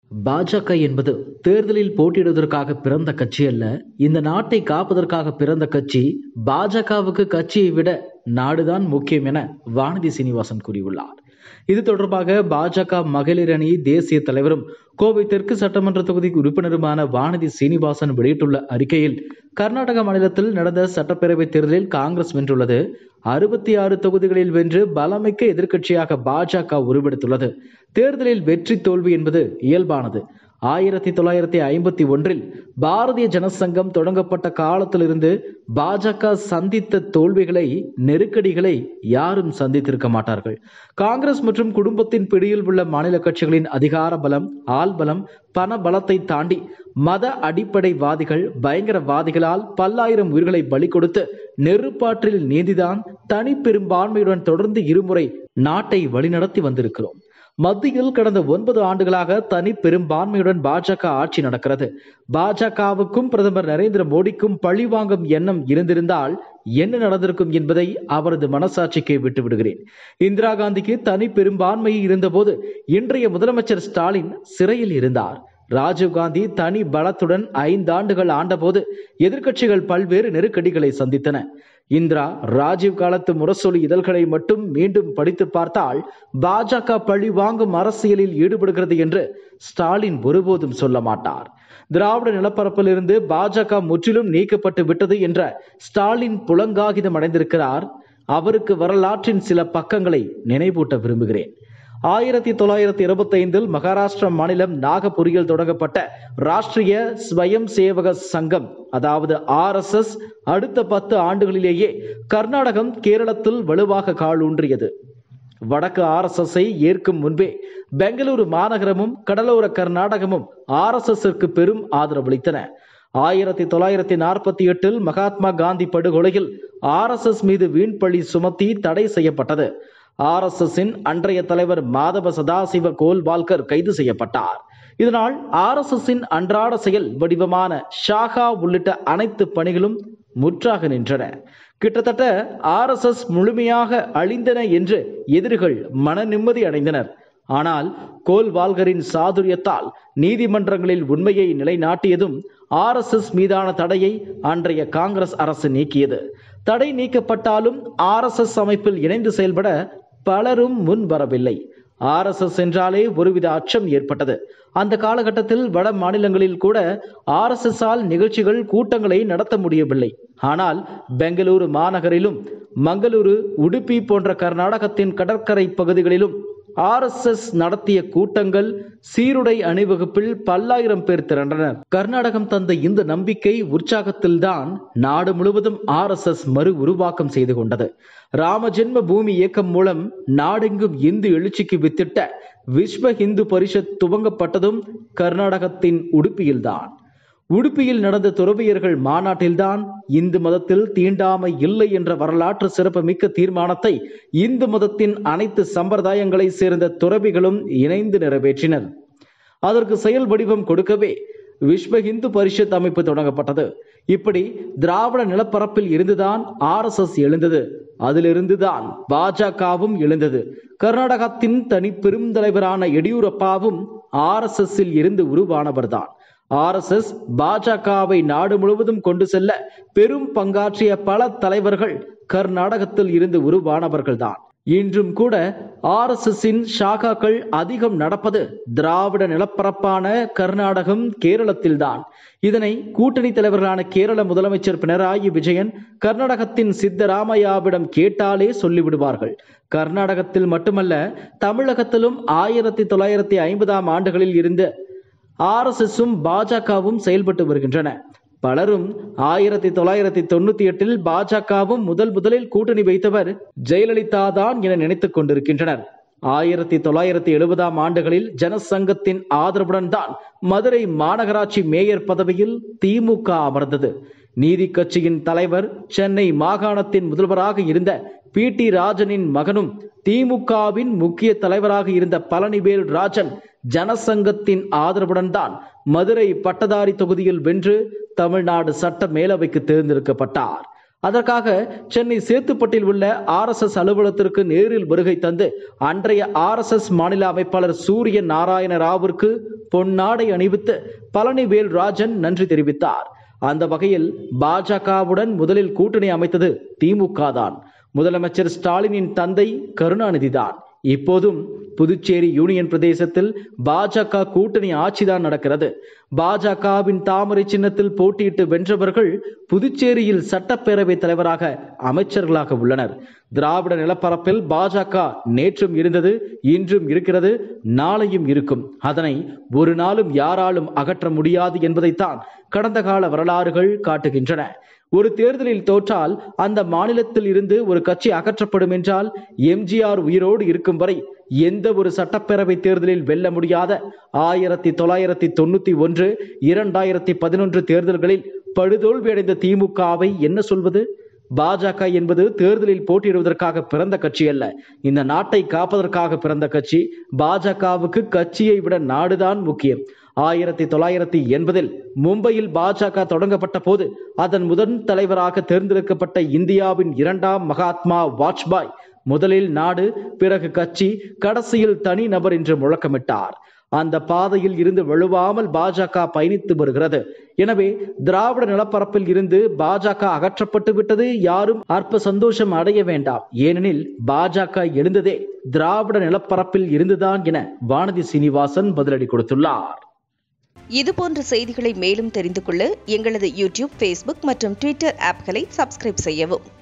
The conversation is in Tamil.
பாஜக என்பது தேர்தலில் போட்டியிடுவதற்காக பிறந்த கட்சி அல்ல இந்த நாட்டை காப்பதற்காக பிறந்த கட்சி பாஜகவுக்கு கட்சியை விட நாடுதான் முக்கியம் என வானதி சீனிவாசன் கூறியுள்ளார் இது தொடர்பாக பாஜக மகளிர் அணி தேசிய தலைவரும் கோவை தெற்கு சட்டமன்ற தொகுதி உறுப்பினருமான வானதி சீனிவாசன் வெளியிட்டுள்ள அறிக்கையில் கர்நாடக மாநிலத்தில் நடந்த சட்டப்பேரவைத் தேர்தலில் காங்கிரஸ் வென்றுள்ளது அறுபத்தி ஆறு தொகுதிகளில் வென்று பலமிக்க எதிர்க்கட்சியாக பாஜக உருவெடுத்துள்ளது தேர்தலில் வெற்றி தோல்வி என்பது இயல்பானது ஆயிரத்தி தொள்ளாயிரத்தி ஐம்பத்தி ஒன்றில் பாரதிய ஜனசங்கம் தொடங்கப்பட்ட காலத்திலிருந்து பாஜக சந்தித்த தோல்விகளை நெருக்கடிகளை யாரும் சந்தித்திருக்க மாட்டார்கள் காங்கிரஸ் மற்றும் குடும்பத்தின் பிடியில் உள்ள மாநில கட்சிகளின் அதிகார பலம் ஆள் பலம் பண பலத்தை தாண்டி மத அடிப்படைவாதிகள் பயங்கரவாதிகளால் பல்லாயிரம் உயிர்களை பலி கொடுத்து நெருப்பாற்றில் நீந்திதான் தனி பெரும்பான்மையுடன் தொடர்ந்து இருமுறை நாட்டை வழிநடத்தி வந்திருக்கிறோம் மத்தியில் கடந்த ஒன்பது ஆண்டுகளாக தனி பெரும்பான்மையுடன் பாஜக ஆட்சி நடக்கிறது பாஜகவுக்கும் பிரதமர் நரேந்திர மோடிக்கும் பழிவாங்கும் எண்ணம் இருந்திருந்தால் என்ன நடந்திருக்கும் என்பதை அவரது மனசாட்சிக்கு விட்டு விடுகிறேன் இந்திரா காந்திக்கு தனி பெரும்பான்மை இருந்தபோது இன்றைய முதலமைச்சர் ஸ்டாலின் சிறையில் இருந்தார் ராஜீவ்காந்தி தனி பலத்துடன் ஐந்தாண்டுகள் ஆண்டபோது எதிர்க்கட்சிகள் பல்வேறு நெருக்கடிகளை சந்தித்தன இந்திரா ராஜீவ் காலத்து முரசொலி இதழ்களை மட்டும் மீண்டும் படித்து பார்த்தால் பாஜக பழி வாங்கும் அரசியலில் ஈடுபடுகிறது என்று ஸ்டாலின் ஒருபோதும் சொல்ல மாட்டார் திராவிட நிலப்பரப்பிலிருந்து பாஜக முற்றிலும் நீக்கப்பட்டு விட்டது என்ற ஸ்டாலின் புலங்காகிதம் அடைந்திருக்கிறார் அவருக்கு வரலாற்றின் சில பக்கங்களை நினைவூட்ட விரும்புகிறேன் ஆயிரத்தி தொள்ளாயிரத்தி இருபத்தி ஐந்தில் மகாராஷ்டிரா மாநிலம் நாகபுரியில் தொடங்கப்பட்ட ராஷ்டிரிய ஸ்வயம் சேவக சங்கம் அதாவது ஆர் எஸ் எஸ் அடுத்த பத்து ஆண்டுகளிலேயே கர்நாடகம் கேரளத்தில் வலுவாக கால் ஊன்றியது வடக்கு ஆர் எஸ் எஸ்ஐ ஏற்கும் முன்பே பெங்களூரு மாநகரமும் கடலோர கர்நாடகமும் ஆர் எஸ் எஸ்ற்கு பெரும் ஆதரவளித்தன ஆயிரத்தி தொள்ளாயிரத்தி நாற்பத்தி எட்டில் மகாத்மா காந்தி படுகொலையில் ஆர் எஸ் எஸ் மீது வீண்பழி சுமத்தி தடை செய்யப்பட்டது ஆர் எஸ் எஸ்ஸின் அன்றைய தலைவர் மாதவ சதாசிவ கோல்வால்கர் கைது செய்யப்பட்டார் இதனால் ஆர் எஸ் எஸ்ஸின் அன்றாட செயல் வடிவமான ஷாகா உள்ளிட்ட அனைத்து பணிகளும் முற்றாக நின்றன கிட்டத்தட்ட ஆர் எஸ் எஸ் முழுமையாக அழிந்தன என்று எதிரிகள் மன நிம்மதி அடைந்தனர் ஆனால் கோல்வால்கரின் சாதுரியத்தால் நீதிமன்றங்களில் உண்மையை நிலைநாட்டியதும் ஆர் எஸ் எஸ் மீதான தடையை அன்றைய காங்கிரஸ் அரசு நீக்கியது தடை நீக்கப்பட்டாலும் ஆர் எஸ் எஸ் அமைப்பில் இணைந்து செயல்பட பலரும் முன் வரவில்லை ஆர் எஸ் எஸ் என்றாலே ஒருவித அச்சம் ஏற்பட்டது அந்த காலகட்டத்தில் வட மாநிலங்களில் கூட ஆர் எஸ் எஸ் ஆல் நிகழ்ச்சிகள் கூட்டங்களை நடத்த முடியவில்லை ஆனால் பெங்களூரு மாநகரிலும் மங்களூரு உடுப்பி போன்ற கர்நாடகத்தின் கடற்கரை பகுதிகளிலும் ஆர் எஸ் எஸ் நடத்திய கூட்டங்கள் சீருடை அணிவகுப்பில் பல்லாயிரம் பேர் திரண்டனர் கர்நாடகம் தந்த இந்த நம்பிக்கை உற்சாகத்தில்தான் நாடு முழுவதும் ஆர் எஸ் எஸ் மறு உருவாக்கம் செய்து கொண்டது ராம ஜென்ம பூமி இயக்கம் மூலம் நாடெங்கும் இந்து எழுச்சிக்கு வித்திட்ட விஸ்வ இந்து பரிஷத் துவங்கப்பட்டதும் கர்நாடகத்தின் உடுப்பியில்தான் உடுப்பியில் நடந்த துறவியர்கள் மாநாட்டில்தான் இந்து மதத்தில் தீண்டாமை இல்லை என்ற வரலாற்று சிறப்பு மிக்க தீர்மானத்தை இந்து மதத்தின் அனைத்து சம்பிரதாயங்களை சேர்ந்த துறவிகளும் இணைந்து நிறைவேற்றினர் அதற்கு செயல் வடிவம் கொடுக்கவே விஸ்வ இந்து பரிஷத் அமைப்பு தொடங்கப்பட்டது இப்படி திராவிட நிலப்பரப்பில் இருந்துதான் ஆர் எஸ் எஸ் எழுந்தது அதிலிருந்துதான் பாஜகவும் எழுந்தது கர்நாடகத்தின் தனி பெரும் தலைவரான எடியூரப்பாவும் ஆர் எஸ் எஸ் இருந்து உருவானவர்தான் ஆர் எஸ் எஸ் பாஜகவை நாடு முழுவதும் கொண்டு செல்ல பெரும் பங்காற்றிய பல தலைவர்கள் கர்நாடகத்தில் இருந்து உருவானவர்கள்தான் இன்றும் கூட ஆர் எஸ் எஸ்ஸின் ஷாகாக்கள் அதிகம் நடப்பது திராவிட நிலப்பரப்பான கர்நாடகம் கேரளத்தில்தான் இதனை கூட்டணி தலைவர்களான கேரள முதலமைச்சர் பினராயி விஜயன் கர்நாடகத்தின் சித்தராமையாவிடம் கேட்டாலே சொல்லிவிடுவார்கள் கர்நாடகத்தில் மட்டுமல்ல தமிழகத்திலும் ஆயிரத்தி தொள்ளாயிரத்தி ஐம்பதாம் ஆண்டுகளில் இருந்து ஆர் எஸ் எஸும் பாஜகவும் செயல்பட்டு வருகின்றன பலரும் ஆயிரத்தி தொள்ளாயிரத்தி தொண்ணூத்தி எட்டில் பாஜகவும் முதல் முதலில் கூட்டணி வைத்தவர் ஜெயலலிதா தான் என நினைத்துக் கொண்டிருக்கின்றனர் ஆயிரத்தி தொள்ளாயிரத்தி எழுபதாம் ஆண்டுகளில் ஜனசங்கத்தின் ஆதரவுடன் தான் மதுரை மாநகராட்சி மேயர் பதவியில் திமுக அமர்ந்தது நீதி கட்சியின் தலைவர் சென்னை மாகாணத்தின் முதல்வராக இருந்த பி டி ராஜனின் மகனும் திமுகவின் முக்கிய தலைவராக இருந்த பழனிவேல் ராஜன் ஜனசங்கத்தின் ஆதரவுடன் தான் மதுரை பட்டதாரி தொகுதியில் வென்று தமிழ்நாடு சட்ட மேலவைக்கு தேர்ந்தெடுக்கப்பட்டார் அதற்காக சென்னை சேத்துப்பட்டில் உள்ள ஆர்எஸ்எஸ் அலுவலகத்திற்கு நேரில் வருகை தந்து அன்றைய ஆர்எஸ்எஸ் மாநில அமைப்பாளர் சூரிய நாராயண ராவிற்கு பொன்னாடை அணிவித்து பழனிவேல் ராஜன் நன்றி தெரிவித்தார் அந்த வகையில் பாஜகவுடன் முதலில் கூட்டணி அமைத்தது திமுக தான் முதலமைச்சர் ஸ்டாலினின் தந்தை கருணாநிதி தான் இப்போதும் புதுச்சேரி யூனியன் பிரதேசத்தில் பாஜக கூட்டணி ஆட்சிதான் நடக்கிறது பாஜகவின் தாமரை சின்னத்தில் போட்டியிட்டு வென்றவர்கள் புதுச்சேரியில் சட்டப்பேரவை தலைவராக அமைச்சர்களாக உள்ளனர் திராவிட நிலப்பரப்பில் பாஜக நேற்றும் இருந்தது இன்றும் இருக்கிறது நாளையும் இருக்கும் அதனை ஒரு நாளும் யாராலும் அகற்ற முடியாது என்பதைத்தான் கடந்த கால வரலாறுகள் காட்டுகின்றன ஒரு தேர்தலில் தோற்றால் அந்த மாநிலத்தில் இருந்து ஒரு கட்சி அகற்றப்படும் என்றால் எம்ஜிஆர் உயிரோடு இருக்கும் வரை எந்த ஒரு சட்டப்பேரவை தேர்தலில் வெல்ல முடியாத ஆயிரத்தி தொள்ளாயிரத்தி தொண்ணூத்தி ஒன்று இரண்டாயிரத்தி பதினொன்று தேர்தல்களில் படுதோல்வியடைந்த திமுகவை என்ன சொல்வது பாஜக என்பது தேர்தலில் போட்டியிடுவதற்காக பிறந்த கட்சி அல்ல இந்த நாட்டை காப்பதற்காக பிறந்த கட்சி பாஜகவுக்கு கட்சியை விட நாடுதான் முக்கியம் ஆயிரத்தி தொள்ளாயிரத்தி எண்பதில் மும்பையில் பாஜக தொடங்கப்பட்ட போது அதன் முதன் தலைவராக தேர்ந்தெடுக்கப்பட்ட இந்தியாவின் இரண்டாம் மகாத்மா வாஜ்பாய் முதலில் நாடு பிறகு கட்சி கடைசியில் தனி நபர் என்று முழக்கமிட்டார் அந்த பாதையில் இருந்து வலுவாமல் பாஜக பயணித்து வருகிறது எனவே திராவிட நிலப்பரப்பில் இருந்து பாஜக அகற்றப்பட்டு விட்டது யாரும் அற்ப சந்தோஷம் அடைய வேண்டாம் ஏனெனில் பாஜக எழுந்ததே திராவிட நிலப்பரப்பில் இருந்துதான் என வானதி சீனிவாசன் பதிலடி கொடுத்துள்ளார் இதுபோன்ற செய்திகளை மேலும் தெரிந்து கொள்ள எங்களது யூடியூப் ஃபேஸ்புக் மற்றும் ட்விட்டர் ஆப்களை சப்ஸ்கிரைப் செய்யவும்